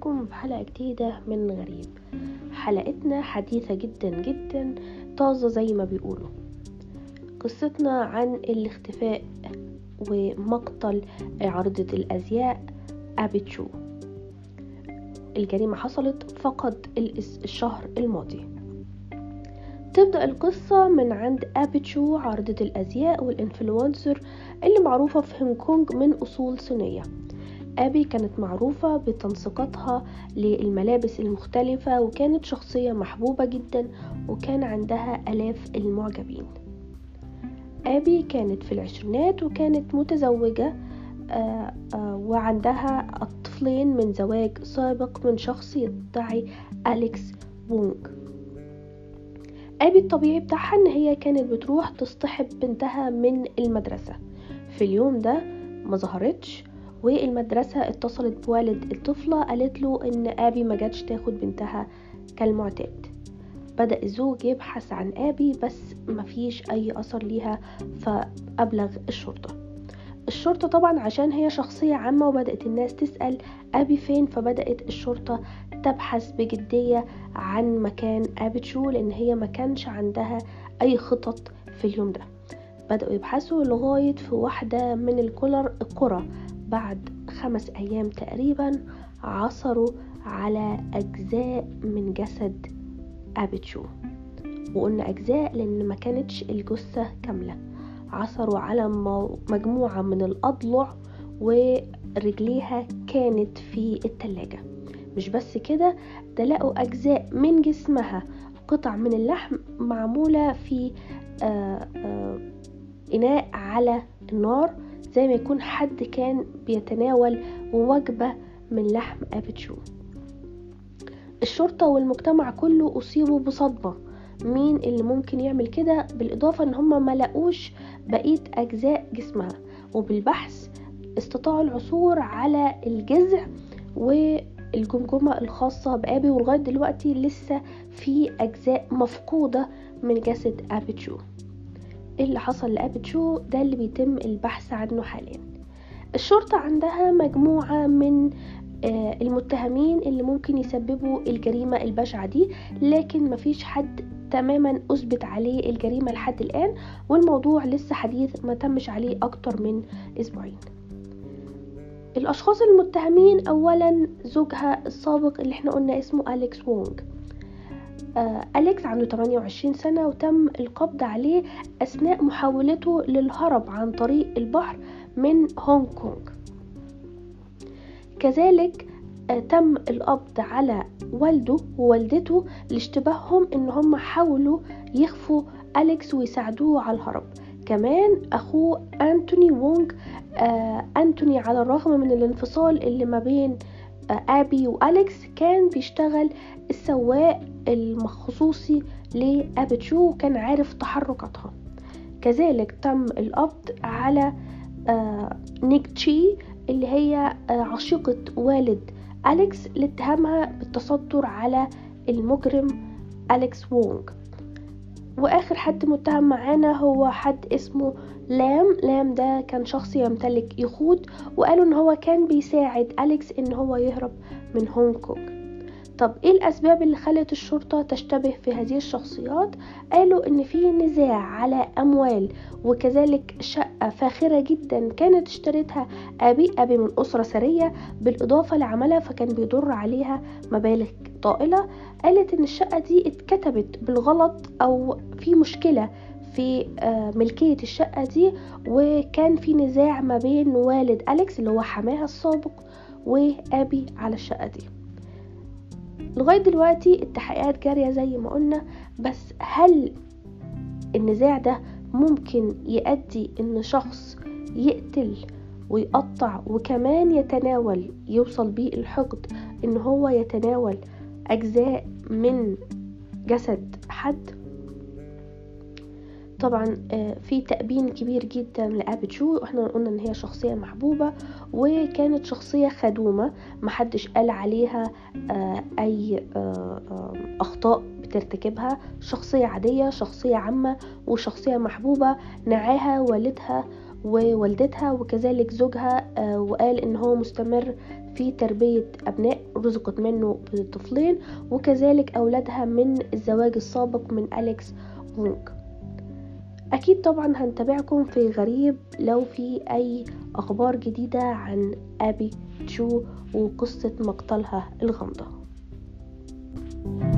بكم بحلقة جديدة من غريب حلقتنا حديثة جدا جدا طازة زي ما بيقولوا قصتنا عن الاختفاء ومقتل عارضة الأزياء أبي تشو الجريمة حصلت فقط الشهر الماضي تبدأ القصة من عند أبي تشو عارضة الأزياء والإنفلونسر اللي معروفة في هونج كونج من أصول صينية أبي كانت معروفة بتنسيقاتها للملابس المختلفة وكانت شخصية محبوبة جدا وكان عندها آلاف المعجبين أبي كانت في العشرينات وكانت متزوجة آآ آآ وعندها الطفلين من زواج سابق من شخص يدعي أليكس وونغ أبي الطبيعي بتاعها إن هي كانت بتروح تصطحب بنتها من المدرسة في اليوم ده ما ظهرتش والمدرسة اتصلت بوالد الطفلة قالت له ان ابي ما جاتش تاخد بنتها كالمعتاد بدأ الزوج يبحث عن ابي بس مفيش اي اثر ليها فابلغ الشرطة الشرطة طبعا عشان هي شخصية عامة وبدأت الناس تسأل أبي فين فبدأت الشرطة تبحث بجدية عن مكان أبي تشو لأن هي ما كانش عندها أي خطط في اليوم ده بدأوا يبحثوا لغاية في واحدة من الكولر القرى بعد خمس أيام تقريبا عثروا على أجزاء من جسد أبيتشو وقلنا أجزاء لأن ما كانتش الجثة كاملة عثروا على مجموعة من الأضلع ورجليها كانت في التلاجة مش بس كده ده لقوا أجزاء من جسمها قطع من اللحم معمولة في آآ آآ إناء على النار زي ما يكون حد كان بيتناول وجبة من لحم أبيتشو الشرطة والمجتمع كله أصيبوا بصدمة مين اللي ممكن يعمل كده بالإضافة إن هم ما لقوش بقية أجزاء جسمها وبالبحث استطاعوا العثور على الجذع والجمجمة الخاصة بأبي ولغاية دلوقتي لسه في أجزاء مفقودة من جسد أبيتشو ايه اللي حصل لأبيتشو ده اللي بيتم البحث عنه حاليا الشرطة عندها مجموعة من آه المتهمين اللي ممكن يسببوا الجريمة البشعة دي لكن مفيش حد تماما أثبت عليه الجريمة لحد الآن والموضوع لسه حديث ما تمش عليه أكتر من أسبوعين الأشخاص المتهمين أولا زوجها السابق اللي احنا قلنا اسمه أليكس وونغ أليكس عنده 28 سنة وتم القبض عليه أثناء محاولته للهرب عن طريق البحر من هونج كونج كذلك تم القبض على والده ووالدته لاشتباههم ان هم حاولوا يخفوا أليكس ويساعدوه على الهرب كمان أخوه أنتوني وونغ آه أنتوني على الرغم من الانفصال اللي ما بين ابي واليكس كان بيشتغل السواق المخصوصي لابيتشو وكان عارف تحركاتها كذلك تم القبض على نيك تشي اللي هي عشيقة والد أليكس لاتهامها بالتستر على المجرم أليكس وونغ واخر حد متهم معانا هو حد اسمه لام لام ده كان شخص يمتلك يخوت وقالوا ان هو كان بيساعد أليكس ان هو يهرب من هونج كونج طب ايه الاسباب اللي خلت الشرطة تشتبه في هذه الشخصيات قالوا ان في نزاع على اموال وكذلك شقة فاخرة جدا كانت اشترتها ابي ابي من اسرة ثرية بالاضافة لعملها فكان بيضر عليها مبالغ طائلة قالت ان الشقة دي اتكتبت بالغلط او في مشكلة في ملكية الشقة دي وكان في نزاع ما بين والد أليكس اللي هو حماها السابق وأبي على الشقة دي لغاية دلوقتي التحقيقات جارية زي ما قلنا بس هل النزاع ده ممكن يؤدي ان شخص يقتل ويقطع وكمان يتناول يوصل بيه الحقد ان هو يتناول اجزاء من جسد حد طبعا في تأبين كبير جدا لأبي تشو احنا قلنا ان هي شخصية محبوبة وكانت شخصية خدومة محدش قال عليها اي اخطاء بترتكبها شخصية عادية شخصية عامة وشخصية محبوبة نعاها والدها ووالدتها وكذلك زوجها وقال ان هو مستمر في تربية أبناء رزقت منه بطفلين وكذلك أولادها من الزواج السابق من أليكس وونج أكيد طبعا هنتابعكم في غريب لو في أي أخبار جديدة عن أبي تشو وقصة مقتلها الغامضة